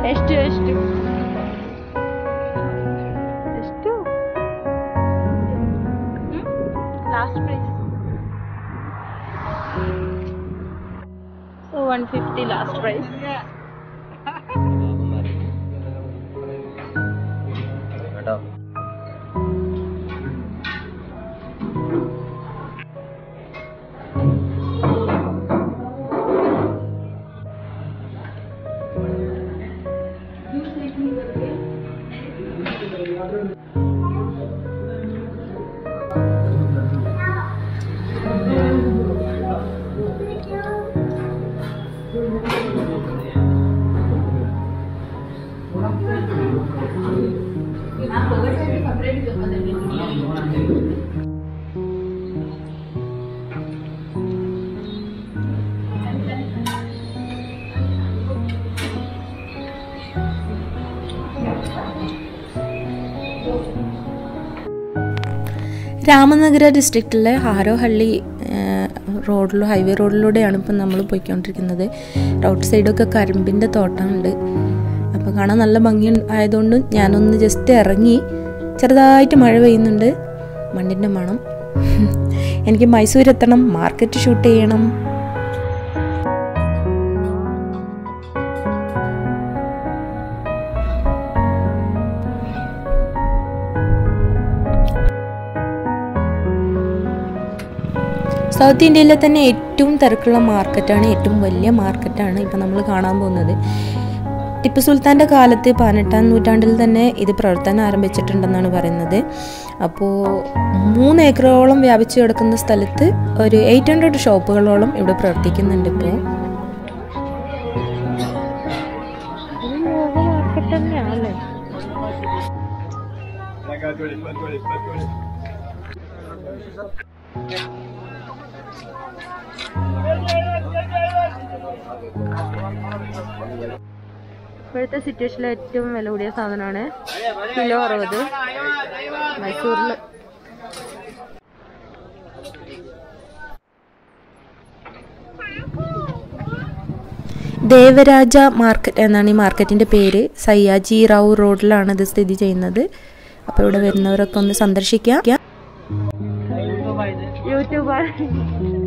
ಎಷ್ಟು ಎಷ್ಟು ಎಷ್ಟು last price so one fifty last price കേട്ടോ രാമനഗര ഡിസ്ട്രിക്റ്റിലെ ഹാരോഹള്ളി റോഡിലോ ഹൈവേ റോഡിലൂടെയാണ് ഇപ്പം നമ്മൾ പോയിക്കൊണ്ടിരിക്കുന്നത് റോഡ് സൈഡൊക്കെ കരിമ്പിൻ്റെ തോട്ടമുണ്ട് അപ്പോൾ കാണാൻ നല്ല ഭംഗി ആയതുകൊണ്ട് ഞാനൊന്ന് ജസ്റ്റ് ഇറങ്ങി ചെറുതായിട്ട് മഴ പെയ്യുന്നുണ്ട് മണ്ണിൻ്റെ മണം എനിക്ക് മൈസൂർ എത്തണം മാർക്കറ്റ് ഷൂട്ട് ചെയ്യണം സൗത്ത് ഇന്ത്യയിലെ തന്നെ ഏറ്റവും തിരക്കുള്ള മാർക്കറ്റാണ് ഏറ്റവും വലിയ മാർക്കറ്റാണ് ഇപ്പം നമ്മൾ കാണാൻ പോകുന്നത് ടിപ്പു സുൽത്താൻ്റെ കാലത്ത് പതിനെട്ടാം നൂറ്റാണ്ടിൽ തന്നെ ഇത് പ്രവർത്തനം ആരംഭിച്ചിട്ടുണ്ടെന്നാണ് പറയുന്നത് അപ്പോൾ മൂന്ന് ഏക്കറോളം വ്യാപിച്ചു കിടക്കുന്ന സ്ഥലത്ത് ഒരു എയ്റ്റ് ഹൺഡ്രഡ് ഷോപ്പുകളോളം ഇവിടെ പ്രവർത്തിക്കുന്നുണ്ട് ഇപ്പോൾ മാർക്കറ്റ് തന്നെയാണല്ലേ ഇപ്പോഴത്തെ സിറ്റുവേഷനിൽ ഏറ്റവും വില കൂടിയ സാധനമാണ് കിലോ അറുപത് മൈസൂരിൽ ദേവരാജ മാർക്കറ്റ് എന്നാണ് ഈ മാർക്കറ്റിൻ്റെ പേര് സയ്യാജി റാവു റോഡിലാണ് ഇത് സ്ഥിതി ചെയ്യുന്നത് അപ്പോൾ ഇവിടെ വരുന്നവരൊക്കെ ഒന്ന് സന്ദർശിക്കാം യൂട്യൂബർ